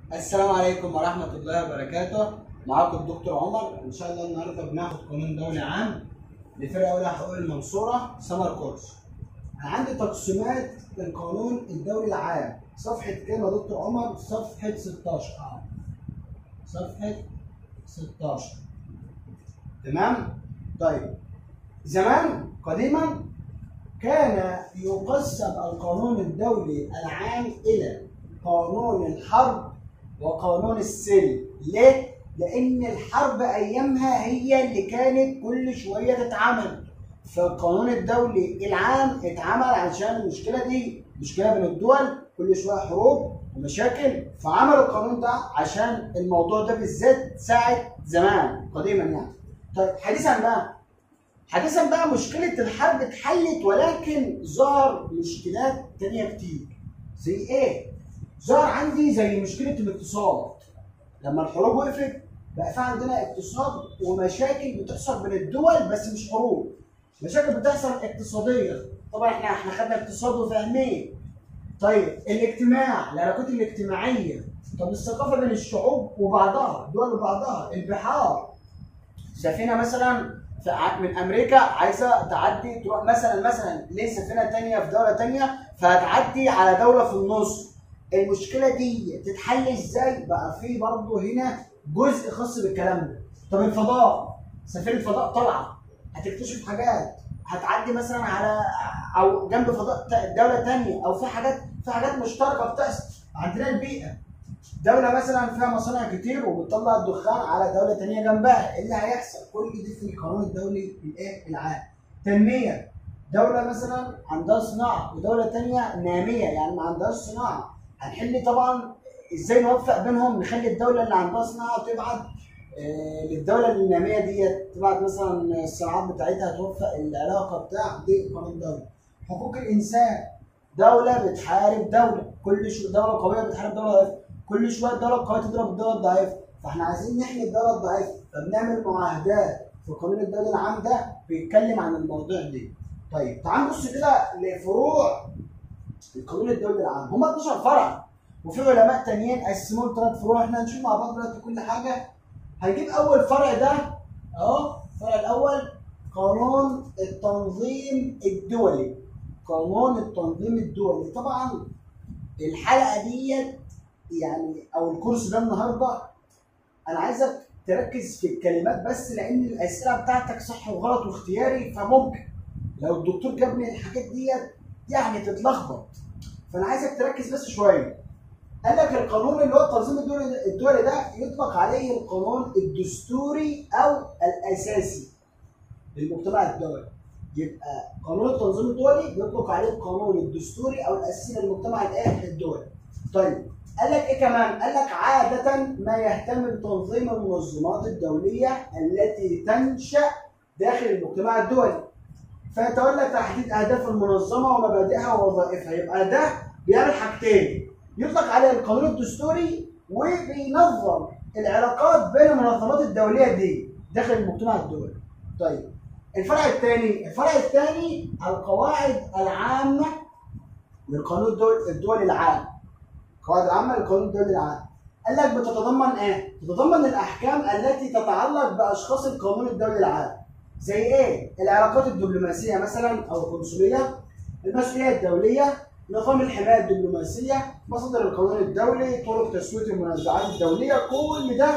السلام عليكم ورحمة الله وبركاته معاكم الدكتور عمر إن شاء الله النهاردة بناخد قانون دولي عام لفرقة أولى حقوق المنصورة سمر كورس أنا عندي تقسيمات القانون الدولي العام صفحة كام يا دكتور عمر؟ صفحة 16 أه صفحة 16 تمام؟ طيب زمان قديما كان يقسم القانون الدولي العام إلى قانون الحرب وقانون السلم ليه؟ لأن الحرب أيامها هي اللي كانت كل شوية تتعمل فالقانون الدولي العام اتعمل عشان المشكلة دي مشكلة بين الدول كل شوية حروب ومشاكل فعملوا القانون ده عشان الموضوع ده بالذات ساعة زمان قديما يعني طيب حديثا بقى حديثا بقى مشكلة الحرب اتحلت ولكن ظهر مشكلات تانية كتير زي ايه؟ ظهر عندي زي مشكلة الاقتصاد لما الحروب وقفت بقى في عندنا اقتصاد ومشاكل بتحصل بين الدول بس مش حروب مشاكل بتحصل اقتصادية طبعا احنا احنا خدنا اقتصاد وفاهمين طيب الاجتماع العلاقات الاجتماعية طب الثقافة بين الشعوب وبعضها الدول وبعضها البحار سفينة مثلا في ع- من امريكا عايزه تعدي تروح مثلا مثلا ليه سفينه تانية في دوله تانية فهتعدي على دوله في النص المشكله دي تتحل ازاي بقى في برضه هنا جزء خاص بالكلام ده طب الفضاء سفينه فضاء طالعه هتكتشف حاجات هتعدي مثلا على او جنب فضاء تا- دوله تانية او في حاجات في حاجات مشتركه بتحصل عندنا البيئه دولة مثلا فيها مصانع كتير وبتطلع الدخان على دولة تانية جنبها، ايه اللي هيحصل؟ كل دي في القانون الدولي الايه؟ العام. تنمية دولة مثلا عندها صناعة ودولة تانية نامية يعني ما عندهاش صناعة. هنحل طبعا ازاي نوفق بينهم نخلي الدولة اللي عندها صناعة تبعت آه، للدولة النامية ديت تبعت مثلا الصناعات بتاعتها توفق العلاقة بتاع دي قانون دولي. حقوق الإنسان دولة بتحارب دولة، كل شو دولة قوية بتحارب دولة ضعيفة. كل شويه الدوله القويه تضرب الدوله الضعيفه فاحنا عايزين نحمي الدوله الضعيفه فبنعمل معاهدات في القانون الدولي العام ده بيتكلم عن المواضيع دي طيب تعال نبص كده لفروع القانون الدولي العام هم 12 فرع وفي علماء تانيين قسموهم ثلاث فروع احنا هنشوف مع بعض دلوقتي كل حاجه هنجيب اول فرع ده اهو الفرع الاول قانون التنظيم الدولي قانون التنظيم الدولي طبعا الحلقه ديت يعني او الكورس ده النهارده انا عايزك تركز في الكلمات بس لان الاسئله بتاعتك صح وغلط واختياري فممكن لو الدكتور جابني الحاجات ديت يعني تتلخبط فانا عايزك تركز بس شويه قال لك القانون اللي هو التنظيم الدولي الدولي ده يطلق عليه القانون الدستوري او الاساسي للمجتمع الدولي يبقى قانون التنظيم الدولي بيطلق عليه القانون الدستوري او الاساسي للمجتمع الايه الدولي طيب قال لك ايه كمان؟ قال لك عادة ما يهتم بتنظيم المنظمات الدولية التي تنشأ داخل المجتمع الدولي. فيتولى تحديد أهداف المنظمة ومبادئها ووظائفها، يبقى ده بيعمل حاجتين. يطلق عليه القانون الدستوري وبينظم العلاقات بين المنظمات الدولية دي داخل المجتمع الدولي. طيب الفرع الثاني، الفرع الثاني القواعد العامة للقانون الدول- الدولي العام. القواعد العامة للقانون الدولي العام. قال لك بتتضمن ايه؟ تتضمن الاحكام التي تتعلق باشخاص القانون الدولي العام. زي ايه؟ العلاقات الدبلوماسية مثلا او القنصلية، المسؤولية الدولية، نظام الحماية الدبلوماسية، مصادر القانون الدولي، طرق تسوية المنازعات الدولية، كل ده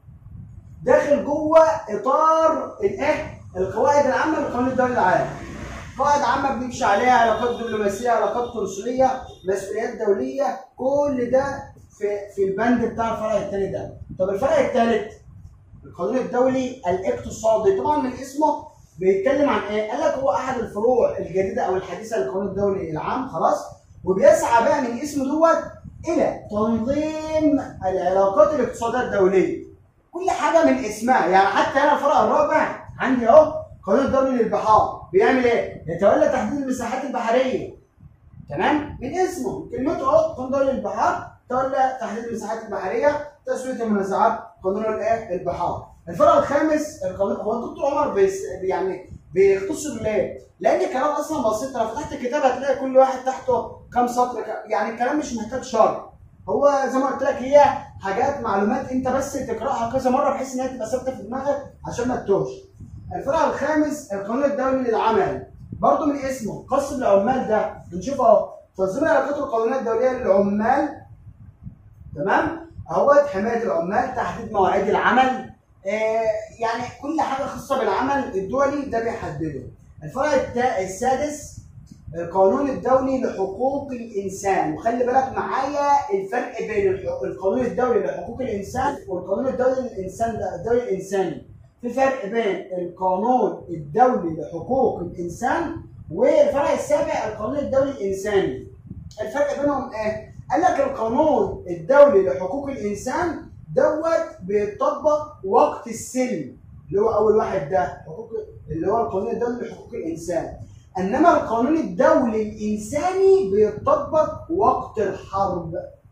داخل جوه اطار الايه؟ القواعد العامة للقانون الدولي العام. قواعد عامة بنمشي عليها علاقات دبلوماسية، علاقات قنصلية، مسؤوليات دولية، كل ده في في البند بتاع الفرع الثاني ده. طب الفرع الثالث القانون الدولي الاقتصادي، طبعا من اسمه بيتكلم عن ايه؟ قال لك هو احد الفروع الجديدة او الحديثة للقانون الدولي العام خلاص؟ وبيسعى بقى من اسمه دوت الى تنظيم العلاقات الاقتصادية الدولية. كل حاجة من اسمها، يعني حتى هنا الفرع الرابع عندي اهو قانون الدولي للبحار بيعمل ايه؟ يتولى تحديد المساحات البحريه تمام؟ من اسمه كلمته اهو قانون دولي للبحار تولى تحديد المساحات البحريه تسويه المنازعات قانون الايه؟ البحار. الفرع الخامس القانون هو الدكتور عمر بيس يعني بيختصر ليه؟ لان الكلام اصلا بسيط لو فتحت الكتاب هتلاقي كل واحد تحته كام سطر ك- يعني الكلام مش محتاج شرح هو زي ما قلت لك هي حاجات معلومات انت بس تقراها كذا مره بحيث ان هي تبقى ثابته في دماغك عشان ما تتوهش. الفرع الخامس القانون الدولي للعمل برضه من اسمه خاص بالعمال ده بنشوف اهو تنظيم العلاقات القانونيه الدوليه للعمال تمام اهوت حمايه العمال تحديد مواعيد العمل آه يعني كل حاجه خاصه بالعمل الدولي ده بيحدده الفرع التا- السادس القانون الدولي لحقوق الانسان وخلي بالك معايا الفرق بين الح- القانون الدولي لحقوق الانسان والقانون الدولي للانسان ده الدولي الانساني في فرق بين القانون الدولي لحقوق الانسان والفرع السابع القانون الدولي الانساني الفرق بينهم ايه قال لك القانون الدولي لحقوق الانسان دوت بيطبق وقت السلم اللي هو اول واحد ده حقوق اللي هو القانون الدولي لحقوق الانسان انما القانون الدولي الانساني بيطبق وقت الحرب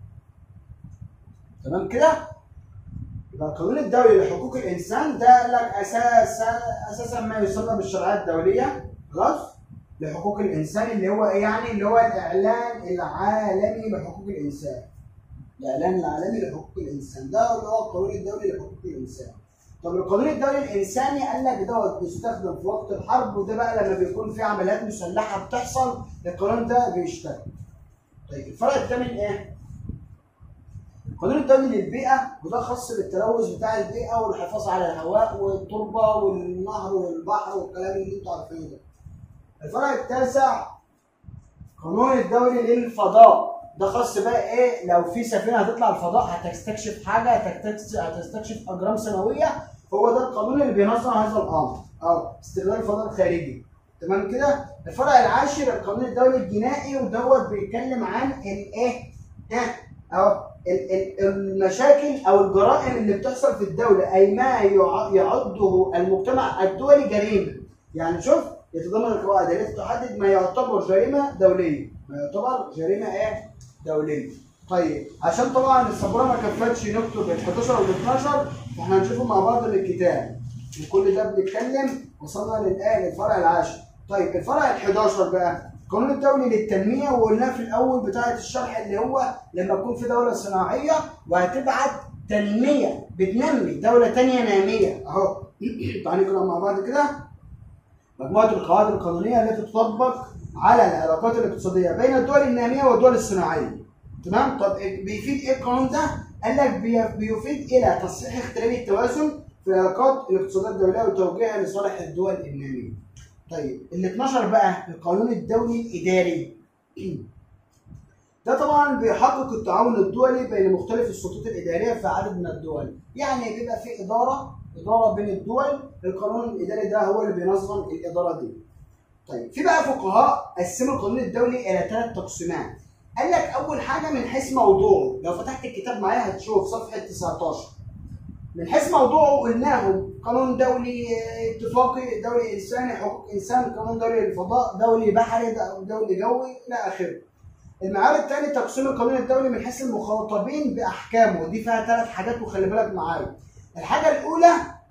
تمام كده يبقى القانون الدولي لحقوق الانسان ده قال لك اساسا اساسا ما يسمى بالشرعيه الدوليه خلاص لحقوق الانسان اللي هو ايه يعني اللي هو الاعلان العالمي لحقوق الانسان الاعلان العالمي لحقوق الانسان ده اللي هو القانون الدولي لحقوق الانسان طب القانون الدولي الانساني قال لك دوت بيستخدم في وقت الحرب وده بقى لما بيكون في عمليات مسلحه بتحصل القانون ده بيشتغل طيب الفرق الثامن ايه؟ القانون الدولي للبيئة وده خاص بالتلوث بتاع البيئة والحفاظ على الهواء والتربة والنهر والبحر والكلام اللي انتوا عارفينه ده. الفرع التاسع القانون الدولي للفضاء ده خاص بقى ايه لو في سفينة هتطلع الفضاء هتستكشف حاجة هتستكشف, هتستكشف أجرام سماوية هو ده القانون اللي بينظم هذا الأمر أو استغلال الفضاء الخارجي تمام كده الفرع العاشر القانون الدولي الجنائي ودوت بيتكلم عن الايه ها أو ال- ال- المشاكل او الجرائم اللي بتحصل في الدوله اي ما يع- يعده المجتمع الدولي جريمه يعني شوف يتضمن القواعد التي تحدد ما يعتبر جريمه دوليه ما يعتبر جريمه ايه دوليه طيب عشان طبعا السبوره ما كفتش نكتب ال 11 وال 12 فاحنا هنشوفهم مع بعض من الكتاب وكل ده بنتكلم وصلنا للايه للفرع العاشر طيب الفرع ال 11 بقى القانون الدولي للتنميه وقلناه في الاول بتاعه الشرح اللي هو لما يكون في دوله صناعيه وهتبعت تنميه بتنمي دوله تانية ناميه اهو تعالى نقرا مع بعض كده مجموعه القواعد القانونيه التي تطبق على العلاقات الاقتصاديه بين الدول الناميه والدول الصناعيه تمام طب بيفيد ايه القانون ده قال لك بي- بيفيد الى تصحيح اختلال التوازن في العلاقات الاقتصاديه الدوليه وتوجيهها لصالح الدول الناميه طيب ال 12 بقى القانون الدولي الاداري ده طبعا بيحقق التعاون الدولي بين مختلف السلطات الاداريه في عدد من الدول يعني بيبقى في اداره اداره بين الدول القانون الاداري ده هو اللي بينظم الاداره دي طيب في بقى فقهاء قسموا القانون الدولي الى ثلاث تقسيمات قال لك اول حاجه من حيث موضوعه لو فتحت الكتاب معايا هتشوف صفحه 19 من حيث موضوعه قلناهم قانون دولي آه، اتفاقي دولي انساني حقوق انسان قانون دولي للفضاء دولي بحري د- دولي جوي الى اخره المعيار الثاني تقسيم القانون الدولي من حيث المخاطبين باحكامه دي فيها ثلاث حاجات وخلي بالك معايا الحاجه الاولى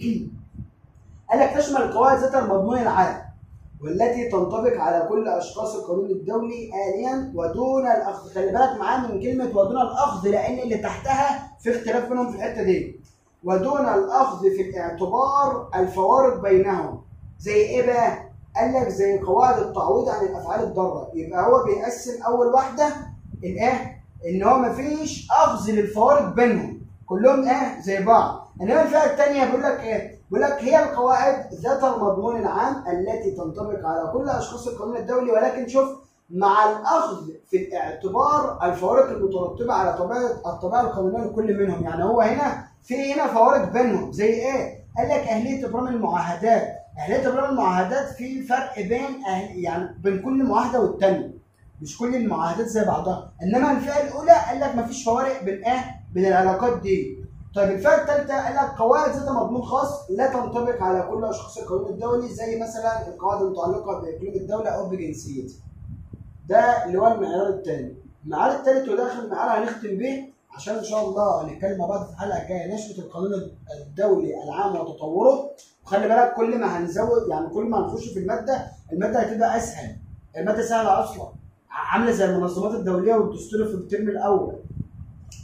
قال لك تشمل القواعد ذات المضمون العام والتي تنطبق على كل اشخاص القانون الدولي آليا ودون الاخذ خلي بالك معايا من كلمه ودون الاخذ لان اللي تحتها في اختلاف بينهم في الحته دي ودون الاخذ في الاعتبار الفوارق بينهم زي ايه بقى؟ قال لك زي قواعد التعويض عن الافعال الضاره يبقى هو بيقسم اول واحده الايه؟ ان هو مفيش اخذ للفوارق بينهم كلهم ايه زي بعض انما الفئه الثانيه بيقول لك ايه؟ بيقول لك هي القواعد ذات المضمون العام التي تنطبق على كل اشخاص القانون الدولي ولكن شوف مع الاخذ في الاعتبار الفوارق المترتبه على طبيعه الطبيعه القانونيه لكل منهم يعني هو هنا في هنا فوارق بينهم زي ايه؟ قال لك اهليه ابرام المعاهدات اهليه ابرام المعاهدات في فرق بين أهل يعني بين كل معاهده والثانيه مش كل المعاهدات زي بعضها انما الفئه الاولى قال لك مفيش فوارق بين ايه؟ بين العلاقات دي طيب الفئه الثالثه قال لك قواعد ذات مضمون خاص لا تنطبق على كل اشخاص القانون الدولي زي مثلا القواعد المتعلقه باقليم الدوله او بجنسيتها ده اللي هو المعيار الثاني المعيار الثالث وده اخر معيار هنختم بيه عشان ان شاء الله هنتكلم مع بعض في الحلقه الجايه نشره القانون الدولي العام وتطوره وخلي بالك كل ما هنزود يعني كل ما هنخش في الماده الماده هتبقى اسهل الماده سهله اصلا عامله زي المنظمات الدوليه والدستور في الترم الاول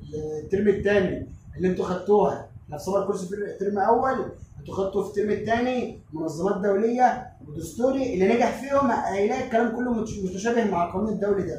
الترم الثاني اللي انتوا خدتوها احنا في سمر كورس في الترم الاول انتوا خدتوا في الترم الثاني منظمات دوليه ودستوري اللي نجح فيهم هيلاقي الكلام كله متش- متشابه مع القانون الدولي ده.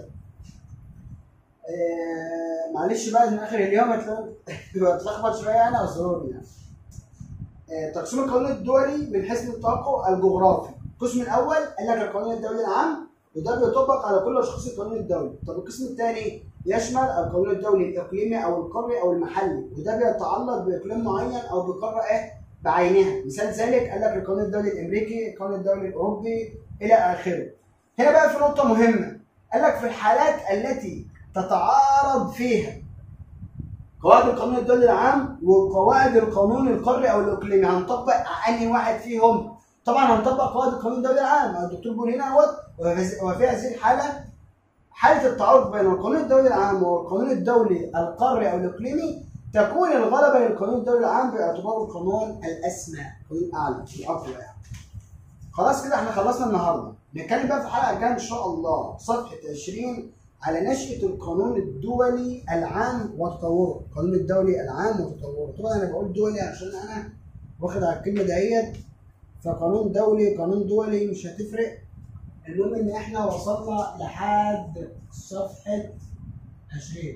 آه معلش بقى من اخر اليوم هتلاقي بتلخبط شويه انا اعذروني يعني. آه، تقسيم القانون الدولي من حيث التوقع الجغرافي القسم الاول قال لك القانون الدولي العام وده بيطبق على كل اشخاص القانون الدولي طب القسم الثاني يشمل القانون الدولي الاقليمي او القاري او المحلي وده بيتعلق باقليم معين او بقاره ايه بعينها مثال ذلك قال لك القانون الدولي الامريكي القانون الدولي الاوروبي الى اخره هنا بقى في نقطه مهمه قال لك في الحالات التي تتعارض فيها قواعد القانون الدولي العام وقواعد القانون القاري او الاقليمي هنطبق انهي واحد فيهم؟ طبعا هنطبق قواعد القانون الدولي العام الدكتور بيقول هنا اهوت وفي وفي هذه الحاله حاله التعارض بين القانون الدولي العام والقانون الدولي القاري او الاقليمي تكون الغلبه للقانون الدولي العام باعتباره القانون الاسمى القانون الاعلى الاقوى يعني. خلاص كده احنا خلصنا النهارده نتكلم بقى في الحلقه الجايه ان شاء الله صفحه 20 على نشأة القانون الدولي العام وتطوره، القانون الدولي العام وتطوره، طبعا انا بقول دولي عشان انا واخد على الكلمه دهيت فقانون دولي قانون دولي مش هتفرق المهم ان احنا وصلنا لحد صفحه 20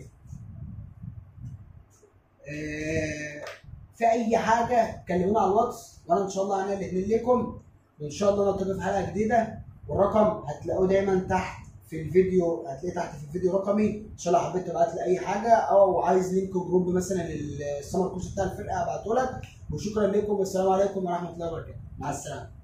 آه، في اي حاجه كلمونا على الواتس وانا ان شاء الله انا الاثنين لكم وان شاء الله نلتقي في حلقه جديده والرقم هتلاقوه دايما تحت في الفيديو هتلاقيه تحت في الفيديو رقمي ان شاء الله حبيت تبعت لي اي حاجه او عايز لينك جروب مثلا للسمر كورس بتاع الفرقه ابعته لك وشكرا لكم والسلام عليكم ورحمه الله وبركاته مع السلامه